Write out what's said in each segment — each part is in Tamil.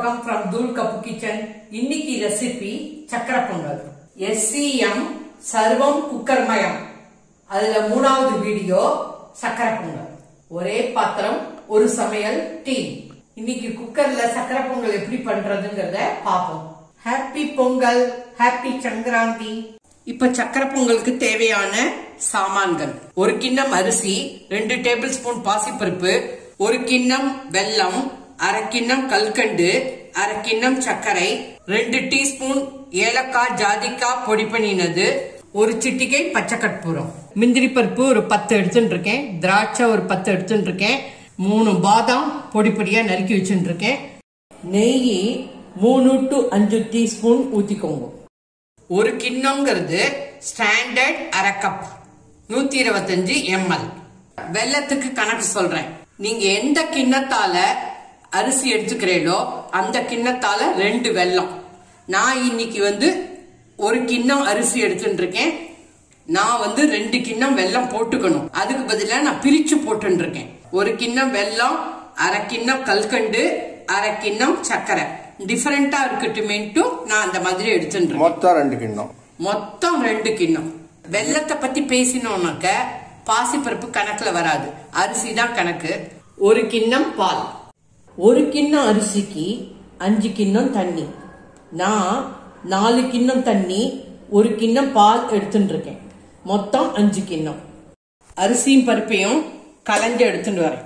கற்பகம் ஃப்ரம் தூள் கப்பு கிச்சன் இன்னைக்கு ரெசிபி சக்கரை பொங்கல் எஸ்சிஎம் சர்வம் குக்கர் மயம் அதுல மூணாவது வீடியோ சக்கரை பொங்கல் ஒரே பாத்திரம் ஒரு சமையல் டீ இன்னைக்கு குக்கர்ல சக்கரை பொங்கல் எப்படி பண்றதுங்கிறத பாப்போம் ஹாப்பி பொங்கல் ஹாப்பி சங்கராந்தி இப்ப சக்கரை பொங்கலுக்கு தேவையான சாமான்கள் ஒரு கிண்ணம் அரிசி ரெண்டு டேபிள் ஸ்பூன் பாசிப்பருப்பு ஒரு கிண்ணம் வெல்லம் அரை கிண்ணம் கல்கண்டு அரை கிண்ணம் சர்க்கரை ரெண்டு டீஸ்பூன் ஏலக்காய் ஜாதிக்காய் பொடி பண்ணினது ஒரு சிட்டிகை பச்சை கற்பூரம் முந்திரி பருப்பு ஒரு பத்து எடுத்துட்டு இருக்கேன் திராட்சை ஒரு பத்து எடுத்துட்டு இருக்கேன் மூணு பாதாம் பொடி பொடியா நறுக்கி வச்சுட்டு இருக்கேன் நெய் மூணு டு அஞ்சு டீஸ்பூன் ஊத்திக்கோங்க ஒரு கிண்ணங்கிறது ஸ்டாண்டர்ட் அரை கப் நூத்தி இருபத்தஞ்சு எம்எல் வெள்ளத்துக்கு கணக்கு சொல்றேன் நீங்க எந்த கிண்ணத்தால அரிசி எடுத்துக்கிறீங்களோ அந்த கிண்ணத்தால ரெண்டு வெல்லம் நான் இன்னைக்கு வந்து ஒரு கிண்ணம் அரிசி எடுத்துட்டு இருக்கேன் நான் வந்து ரெண்டு கிண்ணம் வெல்லம் போட்டுக்கணும் அதுக்கு பதிலா நான் பிரிச்சு போட்டுட்டு இருக்கேன் ஒரு கிண்ணம் வெல்லம் அரை கிண்ணம் கல்கண்டு அரை கிண்ணம் சர்க்கரை டிஃபரெண்டா இருக்கட்டுமேன்ட்டு நான் அந்த மாதிரி எடுத்துட்டு இருக்கேன் மொத்தம் ரெண்டு கிண்ணம் மொத்தம் ரெண்டு கிண்ணம் வெள்ளத்தை பத்தி பேசினோம்னாக்க பாசிப்பருப்பு கணக்குல வராது அரிசி தான் கணக்கு ஒரு கிண்ணம் பால் ஒரு கிண்ணம் அரிசிக்கு அஞ்சு கிண்ணம் தண்ணி நான் நாலு கிண்ணம் தண்ணி ஒரு கிண்ணம் பால் எடுத்துட்டு இருக்கேன் மொத்தம் அஞ்சு கிண்ணம் அரிசியும் பருப்பையும் கலந்து எடுத்துட்டு வரேன்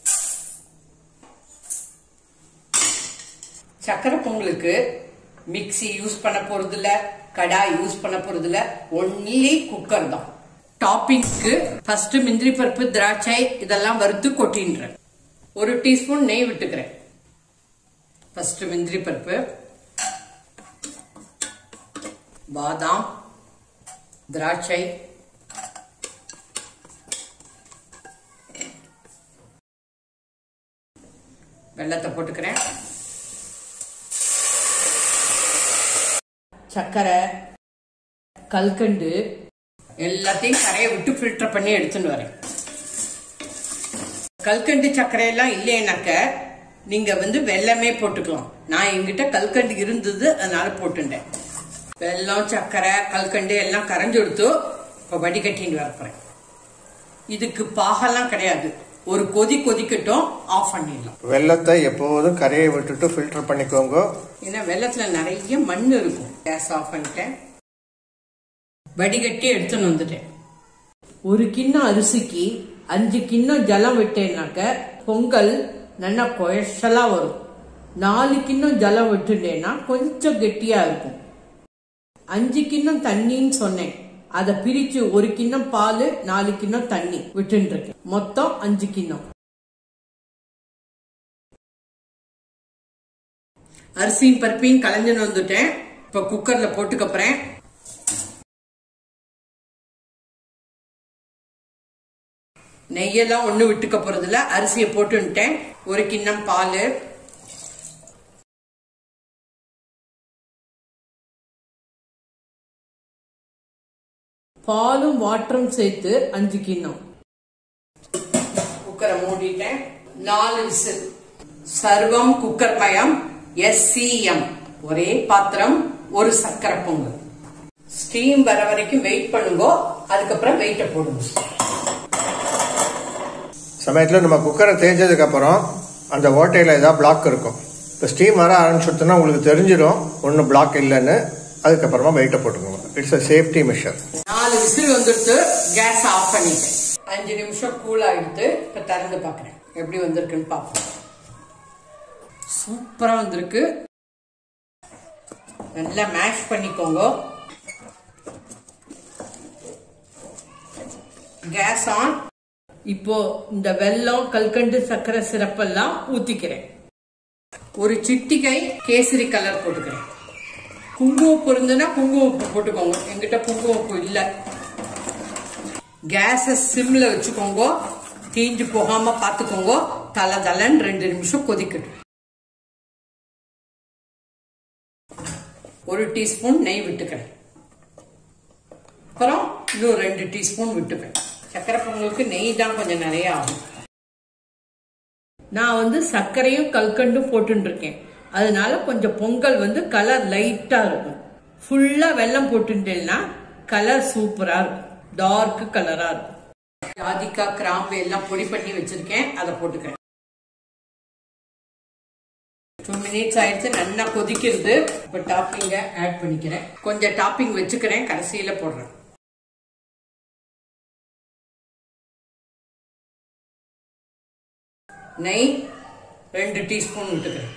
சக்கரை பொங்கலுக்கு மிக்ஸி யூஸ் பண்ண போறது இல்ல கடாய் யூஸ் பண்ண போறது இல்ல ஒன்லி குக்கர் தான் டாப்பிங்க்கு ஃபர்ஸ்ட் முந்திரி பருப்பு திராட்சை இதெல்லாம் வறுத்து கொட்டின்றேன் ஒரு டீஸ்பூன் நெய் விட்டுக்கிறேன் ஃபர்ஸ்ட் முந்திரி பருப்பு பாதாம் திராட்சை வெள்ளத்தை போட்டுக்கிறேன் சர்க்கரை கல்கண்டு எல்லாத்தையும் கரையை விட்டு ஃபில்டர் பண்ணி எடுத்துட்டு வரேன் கல்கண்டு சர்க்கரை எல்லாம் இல்லைனாக்க நீங்க வந்து வெல்லமே போட்டுக்கலாம் நான் என்கிட்ட கல்கண்டு இருந்தது அதனால போட்டுட்டேன் வெல்லம் சர்க்கரை கல்கண்டு எல்லாம் கரைஞ்சு கொடுத்து இப்ப வடிகட்டின்னு வரப்போறேன் இதுக்கு பாகெல்லாம் கிடையாது ஒரு கொதி கொதிக்கட்டும் ஆஃப் பண்ணிடலாம் வெள்ளத்தை எப்போதும் கரையை விட்டுட்டு ஃபில்டர் பண்ணிக்கோங்க ஏன்னா வெள்ளத்துல நிறைய மண் இருக்கும் கேஸ் ஆஃப் பண்ணிட்டேன் வடிகட்டி எடுத்துன்னு வந்துட்டேன் ஒரு கிண்ணம் அரிசிக்கு அஞ்சு கிண்ணம் ஜலம் விட்டேன்னாக்க பொங்கல் நல்லா குழச்சலா வரும் நாலு கிண்ணம் ஜலம் விட்டுட்டேன்னா கொஞ்சம் கெட்டியா இருக்கும் அஞ்சு கிண்ணம் தண்ணின்னு சொன்னேன் அதை பிரிச்சு ஒரு கிண்ணம் பால் நாலு கிண்ணம் தண்ணி விட்டுட்டு இருக்கேன் மொத்தம் அஞ்சு கிண்ணம் அரிசியும் பருப்பையும் கலந்துன்னு வந்துட்டேன் இப்ப குக்கர்ல போட்டுக்க போறேன் நெய்யெல்லாம் ஒண்ணு விட்டுக்க போறதுல அரிசியை போட்டுன்ட்டேன் ஒரு கிண்ணம் பால் பாலும் வாட்டரும் சேர்த்து அஞ்சு கிண்ணம் குக்கரை மூடிட்டேன் நாலு விசில் சர்வம் குக்கர் மயம் எஸ்சிஎம் ஒரே பாத்திரம் ஒரு சக்கரை பொங்கல் ஸ்டீம் வர வரைக்கும் வெயிட் பண்ணுங்க அதுக்கப்புறம் வெயிட்ட போடுங்க சமயத்தில் நம்ம குக்கரை தேய்ச்சதுக்கு அப்புறம் அந்த ஓட்டையில் ஏதாவது பிளாக் இருக்கும் இப்போ ஸ்டீம் வர ஆரம்பிச்சுட்டுனா உங்களுக்கு தெரிஞ்சிடும் ஒன்றும் பிளாக் இல்லைன்னு அதுக்கப்புறமா வெயிட்டை போட்டுக்கோங்க இட்ஸ் அ சேஃப்டி மெஷர் நாலு விசில் வந்துடுத்து கேஸ் ஆஃப் பண்ணிட்டேன் அஞ்சு நிமிஷம் கூல் ஆயிடுத்து இப்ப திறந்து பாக்குறேன் எப்படி வந்திருக்குன்னு பார்ப்போம் சூப்பரா வந்திருக்கு நல்லா மேஷ் பண்ணிக்கோங்க கேஸ் ஆன் இப்போ இந்த வெல்லம் கல்கண்டு சர்க்கரை சிறப்பெல்லாம் ஊத்திக்கிறேன் ஒரு சிட்டிகை கேசரி கலர் போட்டுக்கிறேன் குங்குமப்பூ இருந்ததுன்னா குங்குமப்பூ போட்டுக்கோங்க எங்கிட்ட குங்குமப்பூ இல்ல கேஸ சிம்ல வச்சுக்கோங்க தீஞ்சு போகாம பாத்துக்கோங்க தலை தலைன்னு ரெண்டு நிமிஷம் கொதிக்கட்டும் ஒரு டீஸ்பூன் நெய் விட்டுக்கிறேன் அப்புறம் இன்னும் ரெண்டு டீஸ்பூன் விட்டுப்பேன் சக்கரை பொங்கலுக்கு நெய் தான் கொஞ்சம் நிறைய ஆகும் நான் வந்து சர்க்கரையும் கல்கண்டும் போட்டுட்டு இருக்கேன் அதனால கொஞ்சம் பொங்கல் வந்து கலர் லைட்டா இருக்கும் ஃபுல்லா வெல்லம் போட்டுட்டேன்னா கலர் சூப்பரா இருக்கும் டார்க் கலரா இருக்கும் ஜாதிக்காய் கிராம்பு எல்லாம் பொடி பண்ணி வச்சிருக்கேன் அதை போட்டுக்கிறேன் டூ மினிட்ஸ் ஆயிடுச்சு நல்லா கொதிக்கிறது இப்ப டாப்பிங்க ஆட் பண்ணிக்கிறேன் கொஞ்சம் டாப்பிங் வச்சுக்கிறேன் கடைசியில போடுறேன் நெய் ரெண்டு டீஸ்பூன் விட்டுக்கிறேன்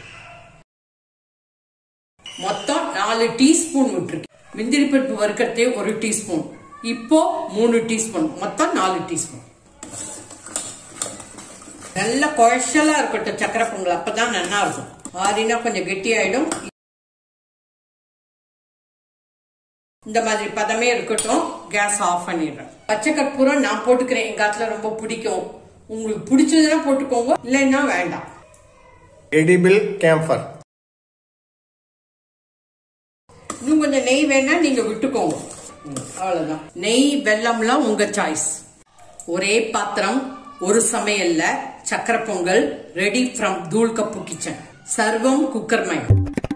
மொத்தம் நாலு டீஸ்பூன் விட்டுருக்கேன் முந்திரி பருப்பு வறுக்கிறதே ஒரு டீஸ்பூன் இப்போ மூணு டீஸ்பூன் மொத்தம் நாலு டீஸ்பூன் நல்ல குழச்சலா இருக்கட்டும் சக்கரை பொங்கல் அப்பதான் நல்லா இருக்கும் ஆறினா கொஞ்சம் கெட்டியாயிடும் இந்த மாதிரி பதமே இருக்கட்டும் கேஸ் ஆஃப் பண்ணிடுறேன் பச்சை கற்பூரம் நான் போட்டுக்கிறேன் எங்க காத்துல ரொம்ப பிடிக்கும் உங்களுக்கு பிடிச்சதுன்னா போட்டுக்கோங்க இல்லைன்னா வேண்டாம் எடிபிள் கேம்பர் இன்னும் கொஞ்சம் நெய் வேணா நீங்க விட்டுக்கோங்க அவ்வளவுதான் நெய் வெல்லம்லாம் உங்க சாய்ஸ் ஒரே பாத்திரம் ஒரு சமையல்ல சக்கரை பொங்கல் ரெடி ஃப்ரம் தூள் கப்பு கிச்சன் சர்வம் குக்கர் மயம்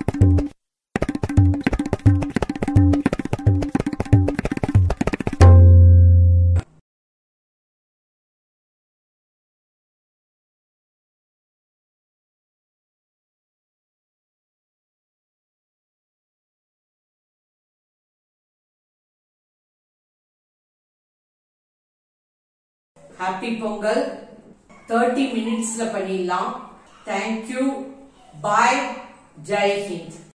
ஹாப்பி பொங்கல் தேர்ட்டி மினிட்ஸ்ல பண்ணிடலாம் தேங்க்யூ பாய் ஜெய் ஹிந்த்